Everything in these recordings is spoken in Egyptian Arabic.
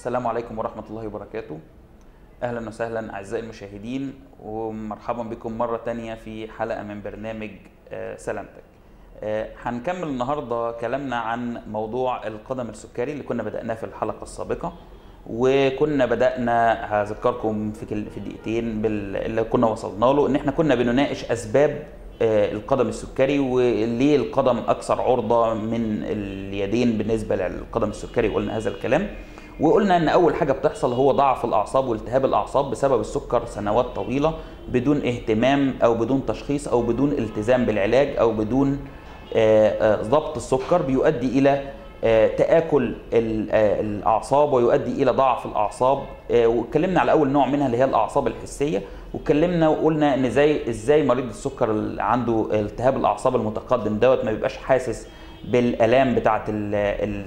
السلام عليكم ورحمة الله وبركاته أهلا وسهلا أعزائي المشاهدين ومرحبا بكم مرة تانية في حلقة من برنامج آه، سلامتك آه، هنكمل النهاردة كلامنا عن موضوع القدم السكري اللي كنا بدأناه في الحلقة السابقة وكنا بدأنا هذكركم في كل- في دقيقتين بال- اللي كنا وصلنا له ان احنا كنا بنناقش اسباب آه، القدم السكري وليه القدم اكثر عرضه من اليدين بالنسبه للقدم السكري وقلنا هذا الكلام وقلنا ان اول حاجه بتحصل هو ضعف الاعصاب والتهاب الاعصاب بسبب السكر سنوات طويله بدون اهتمام او بدون تشخيص او بدون التزام بالعلاج او بدون آه، آه، ضبط السكر بيؤدي الى آه، تآكل ال- آه، الأعصاب ويؤدي إلى ضعف الأعصاب آه، واتكلمنا على أول نوع منها اللي هي الأعصاب الحسية واتكلمنا وقلنا إن زي إزاي مريض السكر اللي عنده التهاب الأعصاب المتقدم دوت ما بيبقاش حاسس بالآلام بتاعة ال-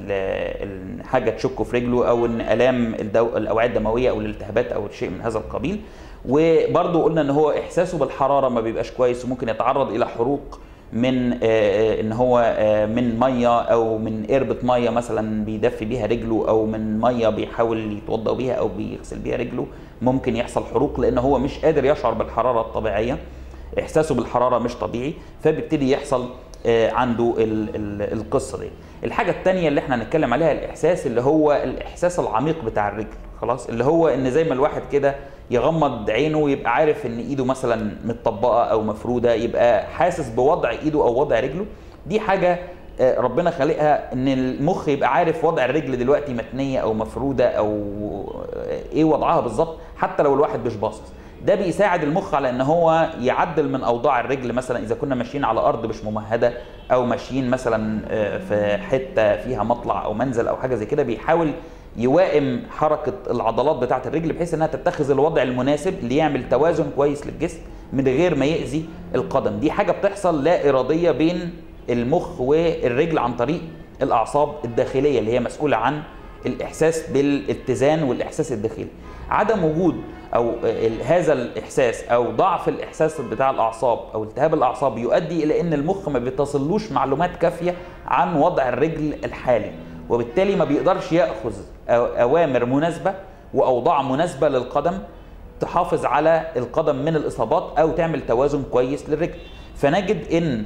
ال- ال- حاجة تشكه في رجله أو إن آلام الدو... الأوعية الدموية أو الالتهابات أو شيء من هذا القبيل وبرضه قلنا إن هو إحساسه بالحرارة ما بيبقاش كويس وممكن يتعرض إلى حروق من آه، آه، ان هو آه، من ميه او من قربة ميه مثلا بيدفي بيها رجله او من ميه بيحاول يتوضا بيها او بيغسل بيها رجله ممكن يحصل حروق لان هو مش قادر يشعر بالحراره الطبيعيه احساسه بالحراره مش طبيعي فبيبتدي يحصل آه، عنده ال- ال- القصه دي الحاجه الثانيه اللي احنا هنتكلم عليها الاحساس اللي هو الاحساس العميق بتاع الرجل خلاص اللي هو ان زي ما الواحد كده يغمض عينه ويبقى عارف ان ايده مثلا متطبقه او مفروده يبقى حاسس بوضع ايده او وضع رجله دي حاجه آه، ربنا خالقها ان المخ يبقى عارف وضع الرجل دلوقتي متنيه او مفروده او آه، ايه وضعها بالظبط حتى لو الواحد مش باصص ده بيساعد المخ على ان هو يعدل من اوضاع الرجل مثلا اذا كنا ماشيين على ارض مش ممهده او ماشيين مثلا آه، في حته فيها مطلع او منزل او حاجه زي كده بيحاول يوائم حركه العضلات بتاعه الرجل بحيث انها تتخذ الوضع المناسب ليعمل توازن كويس للجسم من غير ما يأذي القدم دي حاجه بتحصل لا اراديه بين المخ والرجل عن طريق الاعصاب الداخليه اللي هي مسؤوله عن الاحساس بالاتزان والاحساس الداخلي عدم وجود او ال- هذا الاحساس او ضعف الاحساس بتاع الاعصاب او التهاب الاعصاب يؤدي الى ان المخ ما بيتصلوش معلومات كافيه عن وضع الرجل الحالي وبالتالي ما بيقدرش ياخذ أو- اوامر مناسبه واوضاع مناسبه للقدم تحافظ على القدم من الاصابات او تعمل توازن كويس للرجل فنجد ان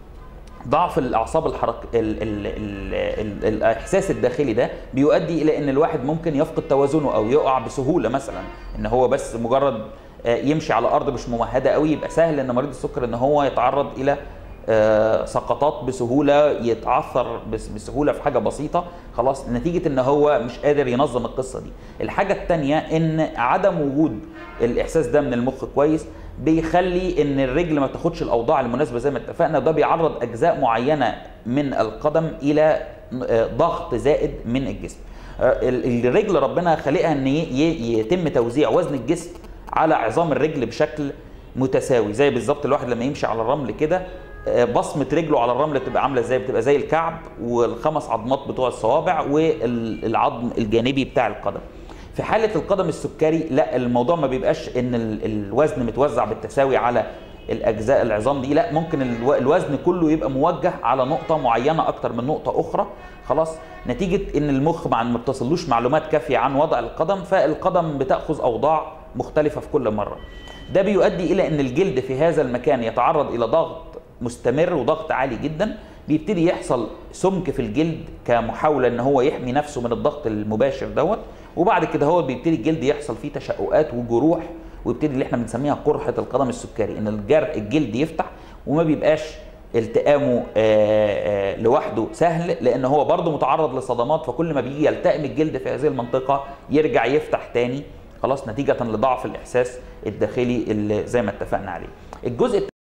ضعف الاعصاب الحرك ال... ال... ال... ال... الاحساس الداخلي ده بيؤدي الى ان الواحد ممكن يفقد توازنه او يقع بسهوله مثلا ان هو بس مجرد آه، يمشي على ارض مش ممهده قوي يبقى سهل ان مريض السكر ان هو يتعرض الى آه، سقطات بسهوله يتعثر بس- بسهوله في حاجه بسيطه خلاص نتيجه ان هو مش قادر ينظم القصه دي الحاجه الثانيه ان عدم وجود الاحساس ده من المخ كويس بيخلي ان الرجل ما تاخدش الاوضاع المناسبه زي ما اتفقنا ده بيعرض اجزاء معينه من القدم الى آه، ضغط زائد من الجسم آه، ال- الرجل ربنا خالقها ان ي- ي- يتم توزيع وزن الجسم على عظام الرجل بشكل متساوي زي بالظبط الواحد لما يمشي على الرمل كده آه، بصمه رجله على الرمل بتبقى عامله ازاي بتبقى زي الكعب والخمس عظمات بتوع الصوابع والعظم الجانبي بتاع القدم في حاله القدم السكري لا الموضوع ما بيبقاش ان ال- الوزن متوزع بالتساوي على الاجزاء العظام دي لا ممكن الو- الوزن كله يبقى موجه على نقطه معينه اكتر من نقطه اخرى خلاص نتيجه ان المخ مع ما بتصلوش معلومات كافيه عن وضع القدم فالقدم بتاخذ اوضاع مختلفه في كل مره ده بيؤدي الى ان الجلد في هذا المكان يتعرض الى ضغط مستمر وضغط عالي جدا بيبتدي يحصل سمك في الجلد كمحاوله ان هو يحمي نفسه من الضغط المباشر دوت وبعد كده هو بيبتدي الجلد يحصل فيه تشققات وجروح ويبتدي اللي احنا بنسميها قرحه القدم السكري ان الجرح الجلد يفتح وما بيبقاش التئامه آه، آه، لوحده سهل لان هو برضه متعرض لصدمات فكل ما بيجي يلتئم الجلد في هذه المنطقه يرجع يفتح تاني خلاص نتيجه لضعف الاحساس الداخلي اللي زي ما اتفقنا عليه الجزء